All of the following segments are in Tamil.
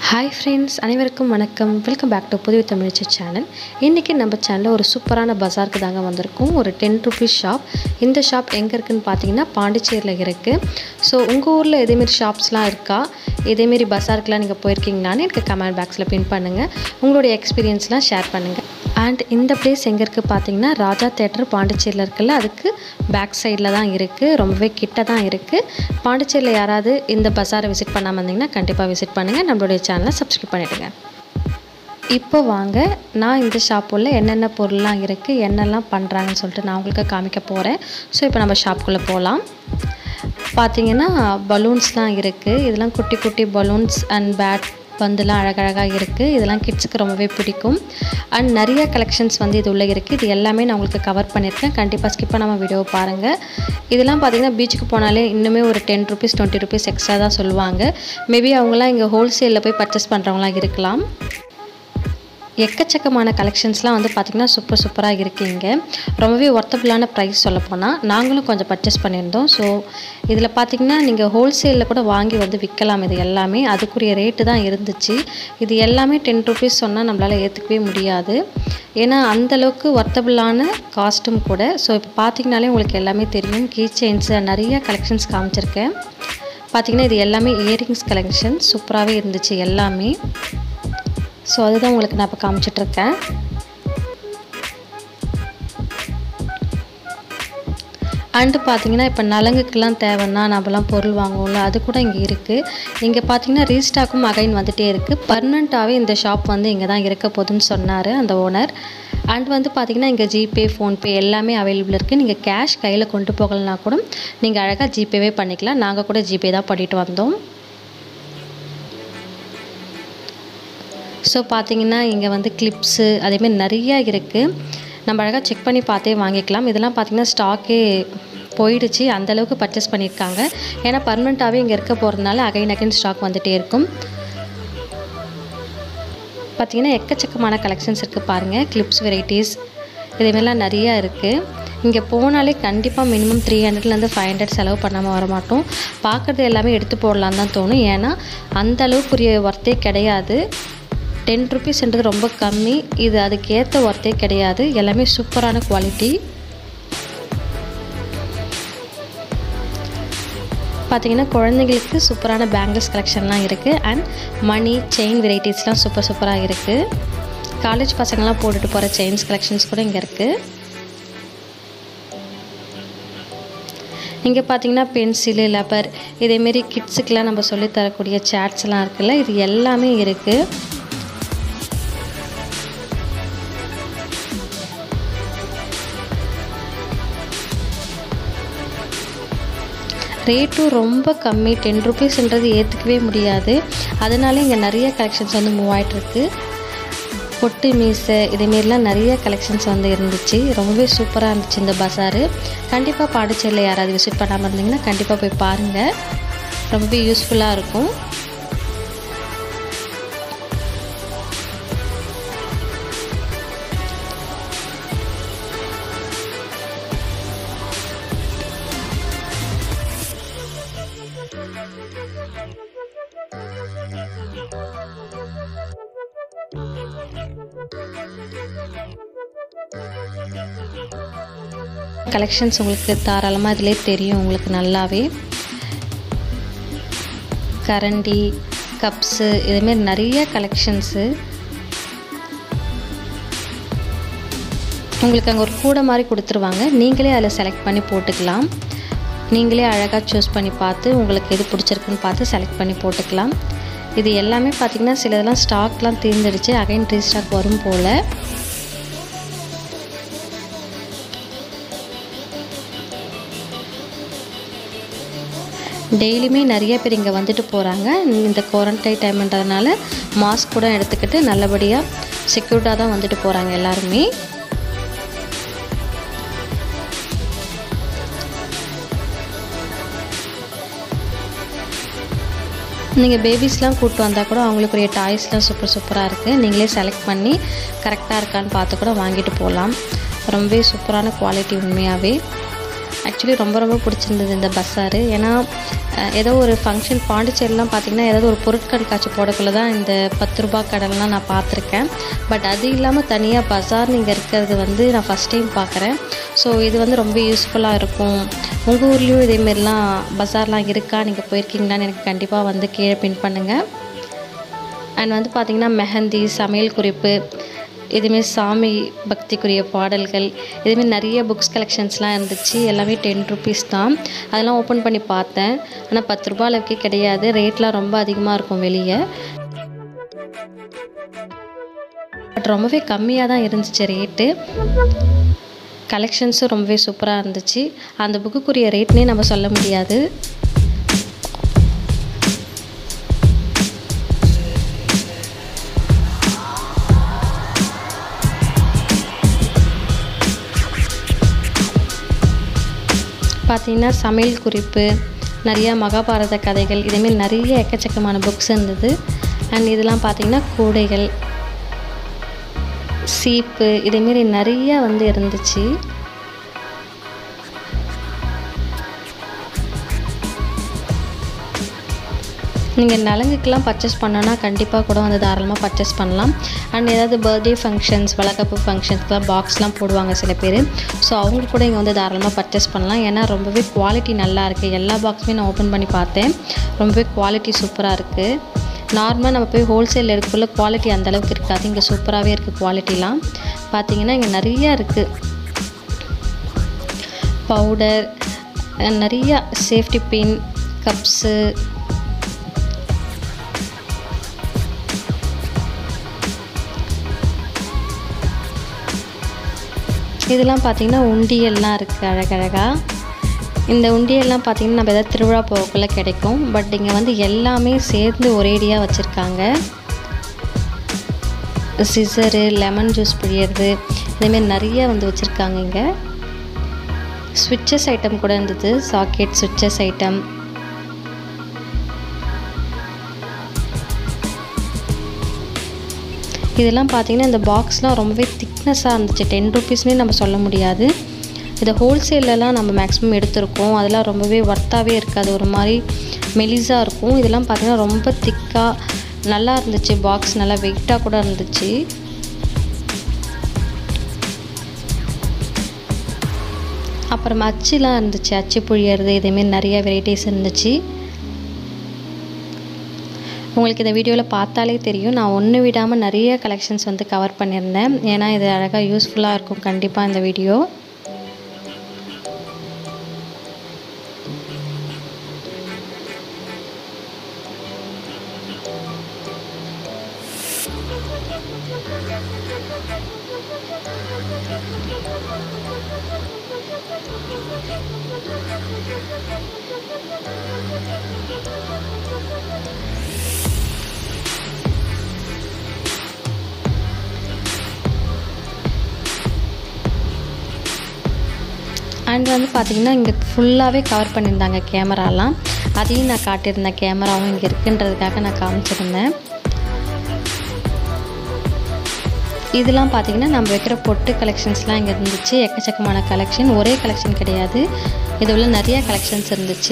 ஹாய் ஃப்ரெண்ட்ஸ் அனைவருக்கும் வணக்கம் வெல்கம் பேக் டு புதிய தமிழ்ச்சி சேனல் இன்றைக்கி நம்ம சேனலில் ஒரு சூப்பரான பஜாருக்கு தாங்க வந்திருக்கோம் ஒரு டென் ருபீஸ் ஷாப் இந்த ஷாப் எங்கே இருக்குதுன்னு பார்த்தீங்கன்னா பாண்டிச்சேரியில் இருக்குது ஸோ உங்கள் ஊரில் இதேமாரி ஷாப்ஸ்லாம் இருக்கா இதேமாரி பஜாருக்குலாம் நீங்கள் போயிருக்கீங்களான்னு எனக்கு கமெண்ட் பாக்ஸில் பின் பண்ணுங்கள் உங்களுடைய எக்ஸ்பீரியன்ஸ்லாம் ஷேர் பண்ணுங்கள் அண்ட் இந்த பிளேஸ் எங்கே இருக்குது பார்த்தீங்கன்னா ராஜா தேட்டர் பாண்டிச்சேரியில் இருக்குல்ல அதுக்கு பேக் சைடில் தான் இருக்குது ரொம்பவே கிட்ட தான் இருக்குது பாண்டிச்சேரியில் யாராவது இந்த பஜாரை விசிட் பண்ணாமல் இருந்தீங்கன்னா கண்டிப்பாக விசிட் பண்ணுங்கள் நம்மளுடைய சேனலை சப்ஸ்கிரைப் பண்ணிவிடுங்க இப்போ வாங்க நான் இந்த ஷாப்புள்ள என்னென்ன பொருள்லாம் இருக்குது என்னெல்லாம் பண்ணுறாங்கன்னு சொல்லிட்டு நான் உங்களுக்கு காமிக்க போகிறேன் ஸோ இப்போ நம்ம ஷாப்புக்குள்ளே போகலாம் பார்த்தீங்கன்னா பலூன்ஸ்லாம் இருக்குது இதெல்லாம் குட்டி குட்டி பலூன்ஸ் அண்ட் பேட் பந்துலாம் அழகழகாக இருக்குது இதெல்லாம் கிட்ஸுக்கு ரொம்பவே பிடிக்கும் அண்ட் நிறைய கலெக்ஷன்ஸ் வந்து இது உள்ளே இருக்குது இது எல்லாமே நான் உங்களுக்கு கவர் பண்ணியிருக்கேன் கண்டிப்பாக ஸ்கிப் பண்ணாமல் வீடியோ பாருங்கள் இதெல்லாம் பார்த்திங்கன்னா பீச்சுக்கு போனாலே இன்னுமே ஒரு ten rupees twenty rupees extra தான் சொல்லுவாங்க மேபி அவங்களாம் இங்கே ஹோல்சேலில் போய் பர்ச்சேஸ் பண்ணுறவங்களாம் இருக்கலாம் எக்கச்சக்கமான கலெக்ஷன்ஸ்லாம் வந்து பார்த்திங்கன்னா சூப்பர் சூப்பராக இருக்குங்க ரொம்பவே ஒர்த்தபுளான ப்ரைஸ் சொல்லப்போனால் நாங்களும் கொஞ்சம் பர்ச்சேஸ் பண்ணியிருந்தோம் ஸோ இதில் பார்த்திங்கன்னா நீங்கள் ஹோல்சேலில் கூட வாங்கி வந்து விற்கலாம் இது எல்லாமே அதுக்குரிய ரேட்டு தான் இருந்துச்சு இது எல்லாமே டென் ருபீஸ் சொன்னால் நம்மளால் ஏற்றுக்கவே முடியாது ஏன்னா அந்தளவுக்கு ஒர்த்தபுளான காஸ்ட்டும் கூட ஸோ இப்போ பார்த்திங்கனாலே உங்களுக்கு எல்லாமே தெரியும் கீ செயின்ஸு நிறைய கலெக்ஷன்ஸ் காமிச்சிருக்கேன் பார்த்திங்கன்னா இது எல்லாமே இயரிங்ஸ் கலெக்ஷன் சூப்பராகவே இருந்துச்சு எல்லாமே ஸோ அதுதான் உங்களுக்கு நான் இப்போ காமிச்சிட்ருக்கேன் அண்டு பார்த்தீங்கன்னா இப்போ நலங்குக்கெல்லாம் தேவைன்னா நம்மலாம் பொருள் வாங்குவோம்ல அது கூட இங்கே இருக்குது இங்கே பார்த்தீங்கன்னா ரீஸ்டாக்கும் அகைன் வந்துகிட்டே இருக்குது பர்மனெண்ட்டாகவே இந்த ஷாப் வந்து இங்கே தான் இருக்க போகுதுன்னு சொன்னார் அந்த ஓனர் அண்ட் வந்து பார்த்திங்கன்னா இங்கே ஜிபே ஃபோன்பே எல்லாமே அவைலபிள் இருக்குது நீங்கள் கேஷ் கையில் கொண்டு போகலனா கூட நீங்கள் அழகாக ஜிபேவே பண்ணிக்கலாம் நாங்கள் கூட ஜிபே தான் பண்ணிட்டு வந்தோம் ஸோ பார்த்தீங்கன்னா இங்கே வந்து கிளிப்ஸு அதேமாரி நிறையா இருக்குது நம்ம அழகாக செக் பண்ணி பார்த்தே வாங்கிக்கலாம் இதெல்லாம் பார்த்திங்கன்னா ஸ்டாக்கே போயிடுச்சு அந்தளவுக்கு பர்ச்சேஸ் பண்ணியிருக்காங்க ஏன்னா பர்மனெண்ட்டாகவே இங்கே இருக்க போகிறதுனால அகைன் அகைன் ஸ்டாக் வந்துகிட்டே இருக்கும் பார்த்திங்கன்னா எக்கச்சக்கமான கலெக்ஷன்ஸ் இருக்குது பாருங்கள் கிளிப்ஸ் வெரைட்டிஸ் இதேமாரிலாம் நிறையா இருக்குது இங்கே போனாலே கண்டிப்பாக மினிமம் த்ரீ ஹண்ட்ரட்லேருந்து ஃபைவ் ஹண்ட்ரட் செலவு பண்ணாமல் வர மாட்டோம் பார்க்குறது எல்லாமே எடுத்து போடலான்னு தான் தோணும் ஏன்னா அந்த அளவுக்குரிய ஒர்த்தே கிடையாது டென் ருபீஸ்ன்றது ரொம்ப கம்மி இது அதுக்கேற்ற ஒர்த்தே கிடையாது எல்லாமே சூப்பரான குவாலிட்டி பார்த்தீங்கன்னா குழந்தைங்களுக்கு சூப்பரான பேங்கிள்ஸ் கலெக்ஷன்லாம் இருக்குது அண்ட் மணி செயின் வெரைட்டிஸ்லாம் சூப்பர் சூப்பராக இருக்குது காலேஜ் பசங்கள்லாம் போட்டுட்டு போகிற செயின்ஸ் கலெக்ஷன்ஸ் கூட இங்கே இருக்குது இங்கே பார்த்தீங்கன்னா பென்சிலு லப்பர் இதேமாரி கிட்ஸுக்கெலாம் நம்ம சொல்லித்தரக்கூடிய சேட்ஸ்லாம் இருக்குல்ல இது எல்லாமே இருக்குது ரேட்டும் ரொம்ப கம்மி டென் ருபீஸ்ன்றது ஏற்றுக்கவே முடியாது அதனால இங்கே நிறைய கலெக்ஷன்ஸ் வந்து மூவ் ஆகிட்டுருக்கு பொட்டு மீசை இதேமாரிலாம் நிறைய கலெக்ஷன்ஸ் வந்து இருந்துச்சு ரொம்பவே சூப்பராக இருந்துச்சு இந்த பஸாரு கண்டிப்பாக பாண்டிச்சேரியில் யாராவது விசிட் பண்ணாமல் இருந்தீங்கன்னா கண்டிப்பாக போய் பாருங்கள் ரொம்பவே யூஸ்ஃபுல்லாக இருக்கும் கலெக்ஷன்ஸ் உங்களுக்கு தாராளமாக இதிலே தெரியும் உங்களுக்கு நல்லாவே கரண்டி கப்ஸு இதுமாரி நிறைய கலெக்ஷன்ஸு உங்களுக்கு அங்கே ஒரு கூடை மாதிரி கொடுத்துருவாங்க நீங்களே அதில் செலக்ட் பண்ணி போட்டுக்கலாம் நீங்களே அழகாக சூஸ் பண்ணி பார்த்து உங்களுக்கு எது பிடிச்சிருக்குன்னு பார்த்து செலக்ட் பண்ணி போட்டுக்கலாம் இது எல்லாமே பார்த்திங்கன்னா சிலதெல்லாம் ஸ்டாக்லாம் தீர்ந்துடுச்சு அகைன் ரீஸ்டாக் வரும் போல் டெய்லியுமே நிறைய பேர் இங்கே வந்துட்டு போகிறாங்க இந்த குவாரண்டைன் டைம்ன்றதுனால மாஸ்க் கூட எடுத்துக்கிட்டு நல்லபடியாக செக்யூர்டாக தான் வந்துட்டு போகிறாங்க எல்லாருமே நீங்கள் பேபிஸ்லாம் கூப்பிட்டு வந்தால் கூட அவங்களுக்குரிய டாய்ஸ்லாம் சூப்பர் சூப்பராக இருக்குது நீங்களே செலக்ட் பண்ணி கரெக்டாக இருக்கான்னு பார்த்து கூட வாங்கிட்டு போகலாம் ரொம்பவே சூப்பரான குவாலிட்டி உண்மையாகவே ஆக்சுவலி ரொம்ப ரொம்ப பிடிச்சிருந்தது இந்த பஸாரு ஏன்னா அஹ், ஏதோ ஒரு ஃபங்க்ஷன் பாண்டிச்சேரிலாம் பார்த்திங்கன்னா ஏதாவது ஒரு பொருட்கண்காட்சி போடக்குள்ள தான் இந்த பத்து ரூபா கடைலாம் நான் பார்த்துருக்கேன் பட் அது இல்லாமல் தனியாக பஸார் இங்கே இருக்கிறது வந்து நான் ஃபஸ்ட் டைம் பார்க்குறேன் ஸோ இது வந்து ரொம்ப யூஸ்ஃபுல்லாக இருக்கும் உங்கள் ஊர்லேயும் இதேமாரிலாம் பஸார்லாம் இருக்கா நீங்கள் போயிருக்கீங்களான்னு எனக்கு கண்டிப்பாக வந்து கீழே பின் பண்ணுங்கள் அண்ட் வந்து பார்த்திங்கன்னா மெஹந்தி சமையல் குறிப்பு இதுமாரி சாமி பக்திக்குரிய பாடல்கள் இதுமாரி நிறைய புக்ஸ் கலெக்ஷன்ஸ்லாம் இருந்துச்சு எல்லாமே டென் ருபீஸ் தான் அதெல்லாம் ஓப்பன் பண்ணி பார்த்தேன் ஆனால் பத்து ரூபா அளவுக்கு கிடையாது ரேட்லாம் ரொம்ப அதிகமாக இருக்கும் வெளியே பட் ரொம்பவே கம்மியாக தான் இருந்துச்சு ரேட்டு கலெக்ஷன்ஸும் ரொம்பவே சூப்பராக இருந்துச்சு அந்த புக்குக்குரிய ரேட்னே நம்ம சொல்ல முடியாது பார்த்தீங்கன்னா சமையல் குறிப்பு நிறையா மகாபாரத கதைகள் இதேமாரி நிறைய எக்கச்சக்கமான புக்ஸ் இருந்தது அண்ட் இதெல்லாம் பார்த்தீங்கன்னா கூடைகள் சீப்பு இதேமாரி நிறைய வந்து இருந்துச்சு நீங்கள் நலங்குக்கெலாம் பர்ச்சேஸ் பண்ணோன்னா கண்டிப்பாக கூட வந்து தாராளமாக பர்ச்சேஸ் பண்ணலாம் அண்ட் ஏதாவது பர்த்டே ஃபங்க்ஷன்ஸ் வளக்கப்பு ஃபங்க்ஷன்ஸ்க்குலாம் பாக்ஸ்லாம் போடுவாங்க சில பேர் ஸோ அவங்க கூட இங்கே வந்து தாராளமாக பர்ச்சேஸ் பண்ணலாம் ஏன்னா ரொம்பவே குவாலிட்டி நல்லா இருக்குது எல்லா பாக்ஸுமே நான் ஓப்பன் பண்ணி பார்த்தேன் ரொம்பவே குவாலிட்டி சூப்பராக இருக்குது நார்மலாக நம்ம போய் ஹோல்சேல் எடுக்கக்குள்ள குவாலிட்டி அந்தளவுக்கு இருக்காது இங்கே சூப்பராகவே இருக்குது குவாலிட்டிலாம் பார்த்தீங்கன்னா இங்கே நிறையா இருக்குது பவுடர் நிறைய சேஃப்டி பின் கப்ஸு இதெல்லாம் பார்த்தீங்கன்னா உண்டியல்லாம் இருக்குது அழகழகாக இந்த உண்டியல்லாம் பார்த்தீங்கன்னா நம்ம எதாவது திருவிழா போகக்குள்ள கிடைக்கும் பட் இங்கே வந்து எல்லாமே சேர்ந்து ஒரேடியாக வச்சுருக்காங்க சிசரு லெமன் ஜூஸ் பிழியறது இதேமாரி நிறைய வந்து வச்சுருக்காங்க இங்கே ஸ்விட்சஸ் ஐட்டம் கூட இருந்தது சாக்கெட் ஸ்விட்சஸ் ஐட்டம் இதெல்லாம் பார்த்தீங்கன்னா இந்த பாக்ஸ்லாம் ரொம்பவே திக்னஸாக இருந்துச்சு டென் ருபீஸ்னே நம்ம சொல்ல முடியாது இதை ஹோல்சேல்லலாம் நம்ம மேக்ஸிமம் எடுத்திருக்கோம் அதெல்லாம் ரொம்பவே ஒர்த்தாகவே இருக்காது ஒரு மாதிரி மெலிஸாக இருக்கும் இதெல்லாம் பார்த்தீங்கன்னா ரொம்ப திக்காக நல்லா இருந்துச்சு பாக்ஸ் நல்லா வெயிட்டாக கூட இருந்துச்சு அப்புறம் அச்சுலாம் இருந்துச்சு அச்சு புழியறது இதேமாரி நிறைய வெரைட்டிஸ் இருந்துச்சு உங்களுக்கு இந்த வீடியோவில் பார்த்தாலே தெரியும் நான் ஒன்று விடாமல் நிறைய கலெக்ஷன்ஸ் வந்து கவர் பண்ணியிருந்தேன் ஏன்னா இது அழகாக யூஸ்ஃபுல்லாக இருக்கும் கண்டிப்பாக இந்த வீடியோ அண்ட் வந்து பார்த்திங்கன்னா இங்கே ஃபுல்லாகவே கவர் பண்ணியிருந்தாங்க கேமராலாம் அதையும் நான் காட்டியிருந்தேன் கேமராவும் இங்கே இருக்குன்றதுக்காக நான் காமிச்சிருந்தேன் இதெல்லாம் பார்த்தீங்கன்னா நம்ம வைக்கிற பொட்டு கலெக்ஷன்ஸ்லாம் இங்கே இருந்துச்சு எக்கச்சக்கமான கலெக்ஷன் ஒரே கலெக்ஷன் கிடையாது இது உள்ள நிறைய கலெக்ஷன்ஸ் இருந்துச்சு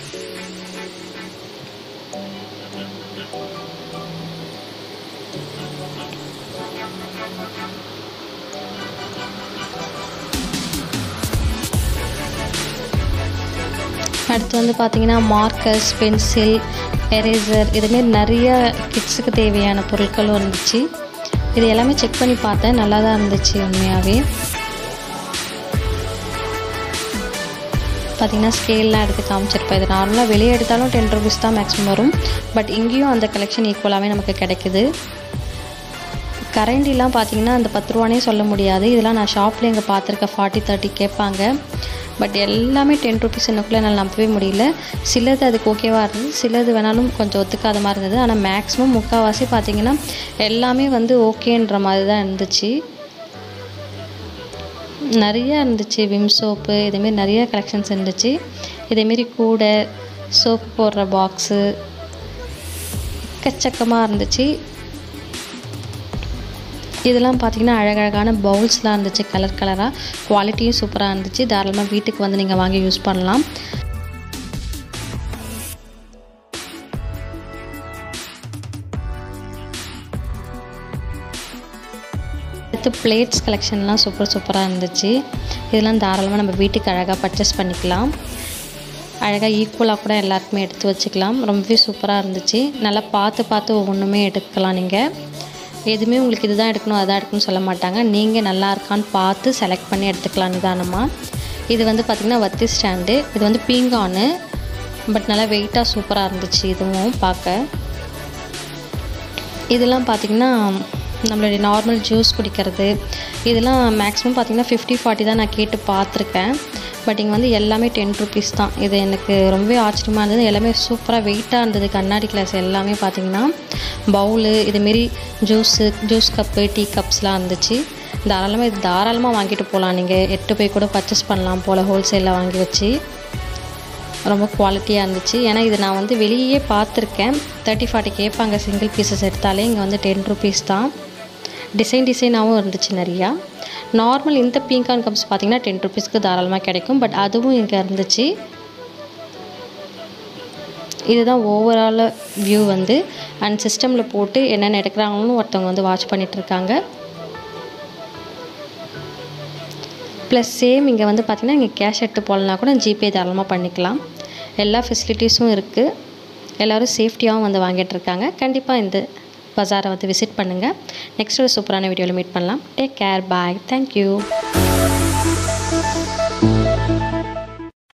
அடுத்து வந்து பார்த்திங்கன்னா மார்க்கர்ஸ் பென்சில் எரேசர் இதுமாரி நிறைய கிட்ஸுக்கு தேவையான பொருட்களும் இருந்துச்சு இது எல்லாமே செக் பண்ணி பார்த்தேன் நல்லா தான் இருந்துச்சு உண்மையாகவே பார்த்திங்கன்னா ஸ்கேல்லாம் எடுத்து காமிச்சிருப்பேன் இது நார்மலாக வெளியே எடுத்தாலும் டென் ருபீஸ் தான் மேக்ஸிமம் வரும் பட் இங்கேயும் அந்த கலெக்ஷன் ஈக்குவலாகவே நமக்கு கிடைக்குது கரண்டிலாம் பார்த்தீங்கன்னா அந்த பத்து ரூபானே சொல்ல முடியாது இதெல்லாம் நான் ஷாப்லேயே இங்கே பார்த்துருக்கேன் ஃபார்ட்டி தேர்ட்டி கேட்பாங்க பட் எல்லாமே டென் ருபீஸ் எனக்குள்ளே என்னால் நம்பவே முடியல சிலது அதுக்கு ஓகேவாக இருந்தது சிலது வேணாலும் கொஞ்சம் ஒத்துக்காத மாதிரி இருந்தது ஆனால் மேக்ஸிமம் முக்கால்வாசி பார்த்தீங்கன்னா எல்லாமே வந்து ஓகேன்ற மாதிரி தான் இருந்துச்சு நிறைய இருந்துச்சு விம் சோப்பு இதேமாரி நிறைய கலெக்ஷன்ஸ் இருந்துச்சு இதேமாரி கூடை சோப்பு போடுற பாக்ஸு எக்கச்சக்கமாக இருந்துச்சு இதெல்லாம் பார்த்திங்கன்னா அழகழகான பவுல்ஸ்லாம் இருந்துச்சு கலர் கலராக குவாலிட்டியும் சூப்பராக இருந்துச்சு தாராளமாக வீட்டுக்கு வந்து நீங்கள் வாங்கி யூஸ் பண்ணலாம் அடுத்து பிளேட்ஸ் கலெக்ஷன்லாம் சூப்பர் சூப்பராக இருந்துச்சு இதெல்லாம் தாராளமாக நம்ம வீட்டுக்கு அழகாக பர்ச்சேஸ் பண்ணிக்கலாம் அழகாக ஈக்குவலாக கூட எல்லாருக்குமே எடுத்து வச்சுக்கலாம் ரொம்பவே சூப்பராக இருந்துச்சு நல்லா பார்த்து பார்த்து ஒவ்வொன்றுமே எடுக்கலாம் நீங்கள் எதுவுமே உங்களுக்கு இதுதான் எடுக்கணும் அதான் எடுக்கணும்னு சொல்ல மாட்டாங்க நீங்கள் நல்லா இருக்கான்னு பார்த்து செலக்ட் பண்ணி எடுத்துக்கலாம் நிதானமாக இது வந்து பார்த்திங்கன்னா வத்தி ஸ்டாண்டு இது வந்து பீங்கானு பட் நல்லா வெயிட்டாக சூப்பராக இருந்துச்சு இதுவும் பார்க்க இதெல்லாம் பார்த்திங்கன்னா நம்மளுடைய நார்மல் ஜூஸ் குடிக்கிறது இதெல்லாம் மேக்ஸிமம் பார்த்திங்கன்னா ஃபிஃப்டி ஃபார்ட்டி தான் நான் கேட்டு பார்த்துருக்கேன் பட் இங்கே வந்து எல்லாமே டென் ருபீஸ் தான் இது எனக்கு ரொம்பவே ஆச்சரியமாக இருந்தது எல்லாமே சூப்பராக வெயிட்டாக இருந்தது கண்ணாடி கிளாஸ் எல்லாமே பார்த்திங்கன்னா பவுலு இதுமாரி ஜூஸு ஜூஸ் கப்பு டீ கப்ஸ்லாம் இருந்துச்சு தாராளமாக இது தாராளமாக வாங்கிட்டு போகலாம் நீங்கள் எட்டு போய் கூட பர்ச்சேஸ் பண்ணலாம் போல் ஹோல்சேலில் வாங்கி வச்சு ரொம்ப குவாலிட்டியாக இருந்துச்சு ஏன்னா இது நான் வந்து வெளியே பார்த்துருக்கேன் தேர்ட்டி ஃபார்ட்டி கேட்பாங்க சிங்கிள் பீசஸ் எடுத்தாலே இங்கே வந்து டென் ருபீஸ் தான் டிசைன் டிசைனாகவும் இருந்துச்சு நிறையா நார்மல் இந்த பீங்கான் கப்ஸ் பார்த்திங்கன்னா டென் ருபீஸ்க்கு தாராளமாக கிடைக்கும் பட் அதுவும் இங்கே இருந்துச்சு இதுதான் ஓவரால் வியூ வந்து அண்ட் சிஸ்டமில் போட்டு என்னென்ன எடுக்கிறாங்கன்னு ஒருத்தவங்க வந்து வாட்ச் பண்ணிகிட்ருக்காங்க ப்ளஸ் சேம் இங்கே வந்து பார்த்திங்கன்னா இங்கே கேஷ் எடுத்து போகலனா கூட ஜிபே தாராளமாக பண்ணிக்கலாம் எல்லா ஃபெசிலிட்டிஸும் இருக்குது எல்லோரும் சேஃப்டியாகவும் வந்து வாங்கிட்டு இருக்காங்க கண்டிப்பாக இந்த பஜாரை வந்து விசிட் பண்ணுங்கள் நெக்ஸ்ட் ஒரு சூப்பரான வீடியோவில் மீட் பண்ணலாம் டேக் கேர் பாய் தேங்க்யூ